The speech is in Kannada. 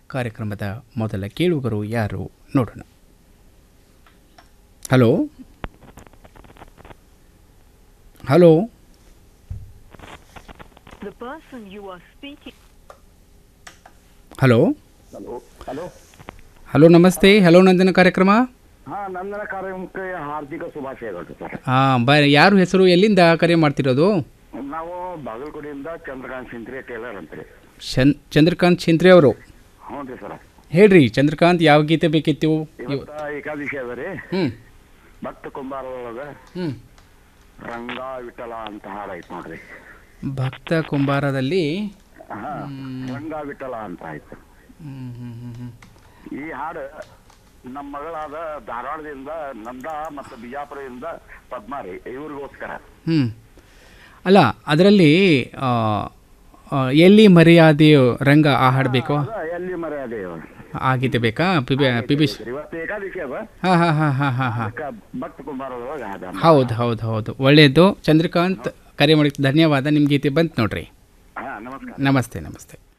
ಕಾರ್ಯಕ್ರಮದ ಮೊದಲ ಕೇಳುಗರು ಯಾರು ನೋಡೋಣ hello hello The person you are speaking hello hello hello hello ನಮಸ್ತೆ ಹಲೋ ನಂದನ ಕಾರ್ಯಕ್ರಮ ಹಾ ನಂದನ ಕಾರ್ಯಕ್ರಮಕ್ಕೆ ಹಾರ್ದಿಕ ಶುಭಾಶಯಗಳು ಸರ್ ಹಾಂ ಬ ಯಾರು ಹೆಸರು ಎಲ್ಲಿಂದ ಕರೆ ಮಾಡ್ತಿರೋದು ನಾವು ಬಾಗಲಕೋಟೆಯಿಂದ ಚಂದ್ರಕಾಂತ್ ಸಿಂತ್ರಿ ಟೇಲರ್ ಅಂತ್ರಿ ಚಂದ್ ಚಂದ್ರಕಾಂತ್ ಚಿಂತ್ರೆ ಅವರು ಹ್ಞೂ ರೀ ಸರ್ ಹೇಳ್ರಿ ಚಂದ್ರಕಾಂತ್ ಯಾವ ಗೀತೆ ಬೇಕಿತ್ತು ಇವತ್ತ ಏಕಾದಶಿ ಅದ ರೀ ಹ್ಞೂ ಭಕ್ತ ಕುಂಬಾರದೊಳಗ ಹ್ಞೂ ರಂಗ ವಿಠಲ ಅಂತ ಹಾಡು ಐತೆ ನೋಡ್ರಿ ಭಕ್ತ ಕುಂಬಾರದಲ್ಲಿ ಹಾ ರಂಗ ವಿಠಲ ಅಂತ ಆಯ್ತು ಹ್ಮ್, ಹ್ಮ್, ಹ್ಮ್, ಹ್ಮ್. ಈ ಹಾಡು ನಮ್ಮ ಮಗಳಾದ ಧಾರವಾಡದಿಂದ ನಂದ ಮತ್ತು ಬಿಜಾಪುರದಿಂದ ಪದ್ಮಾರಿ ಇವ್ರಿಗೋಸ್ಕರ ಹ್ಮ್ ಅಲ್ಲ ಅದರಲ್ಲಿ ಆ, ಆ, ಎಲ್ಲಿ ಮರ್ಯಾದೆಯು ರಂಗ ಆ ಹಾಡಬೇಕು ಅದ ಎಲ್ಲಿ ಮರ್ಯಾದೆ ಆ ಗೀತೆ ಬೇಕಾ ಪಿ ಬಿ ಪಿ ಬಿ ಇವತ್ತು ಏಕಾದಶಿ ಅದ ಹಾಂ ಹಾಂ ಹಾಂ ಹಾಂ ಹಾಂ ಹಾಂ ಅದಕ್ಕೆ ಭಕ್ತ ಕುಂಬಾರದೊಳಗ ಹಾಡ ಹೌದು ಹೌದು ಹೌದು ಒಳ್ಳೆಯದು ಚಂದ್ರಕಾಂತ್ ಕರೆ ಮಾಡಿ ಧನ್ಯವಾದ ನಿಮ್ಮ ಗೀತೆ ಬಂತು ನೋಡ್ರಿ ಹಾ ನಮಸ್ಕಾರ ನಮಸ್ತೆ ನಮಸ್ತೆ